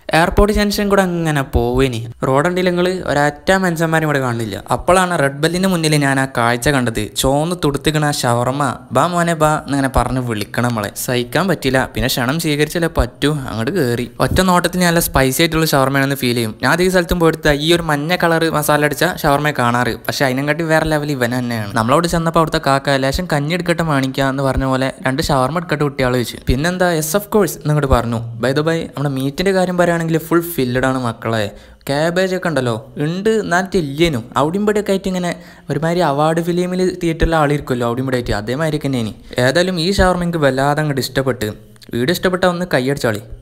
airport junction കൂടെ അങ്ങനെ പോവേനി റോഡുണ്ടെങ്കിൽ നിങ്ങൾ ഒരറ്റ മനുഷ്യന്മാരും ഇവിടെ കാണില്ല അപ്പോഴാണ് റെഡ് ബെല്ലിന്റെ മുന്നിൽ ഞാൻ ആ കാഴ്ച കണ്ടത് ചോന്ന് തുടുത്തിക്കണ ആ ഷവർമ്മ ബാ മോനെ ബാ എന്നിങ്ങനെ പറഞ്ഞ് വിളിക്കണം നമ്മളെ സഹിക്കാൻ പറ്റില്ല പിന്നെ ക്ഷണം സ്വീകരിച്ചാലേ പറ്റൂ അങ്ങോട്ട് കയറി ഒറ്റ നോട്ടത്തിൽ നല്ല സ്പൈസി ആയിട്ടുള്ള ഷവർമ്മയാണെന്ന് ഫീൽ ചെയ്യും ഞാൻ അധികം സ്ഥലത്തും പോയിട്ട് ഈ ഒരു മഞ്ഞ കളർ മസാല അടിച്ച ഷവർമ്മയെ കാണാറ് പക്ഷെ അതിനെക്കാട്ടി വേറെ ലെവൽ ഇവൻ തന്നെയാണ് നമ്മളോട് ചെന്നപ്പോൾ അവിടുത്തെ കാക്ക ലേശം കഞ്ഞി എടുക്കട്ടെ മാണിക്കുക എന്ന് പറഞ്ഞ പോലെ രണ്ട് ഷവർമ്മ എടുക്കട്ടെ കുട്ടിയാൾ വെച്ച് പിന്നെന്താ എസ് ഓഫ് കോഴ്സ് എന്നിങ്ങോട്ട് പറഞ്ഞു ബൈ ദ ബൈ നമ്മുടെ മീറ്റിന്റെ കാര്യം പറയുകയാണെങ്കിൽ ഫുൾ ഫില്ലഡ് ആണ് മക്കളെ ക്യാബേജ് ഒക്കെ ഉണ്ടല്ലോ ഉണ്ട് എന്നാലും ഇല്ലേനും അവിടെയും ഇവിടെയൊക്കെ ആയിട്ട് ഇങ്ങനെ ഒരുമാതിരി അവാർഡ് ഫിലിമിൽ തിയേറ്ററിൽ ആളിരിക്കുമല്ലോ അവിടെയും ഇവിടെ ആയിട്ട് അതേമാതിരി തന്നെ ഇനി ഏതായാലും ഈ ഷവർമ്മ എനിക്ക് വല്ലാതെ അങ്ങോട്ട് ഇഷ്ടപ്പെട്ട് വീഡിയോ ഇഷ്ടപ്പെട്ടാൽ ഒന്ന് കൈയടിച്ചാളി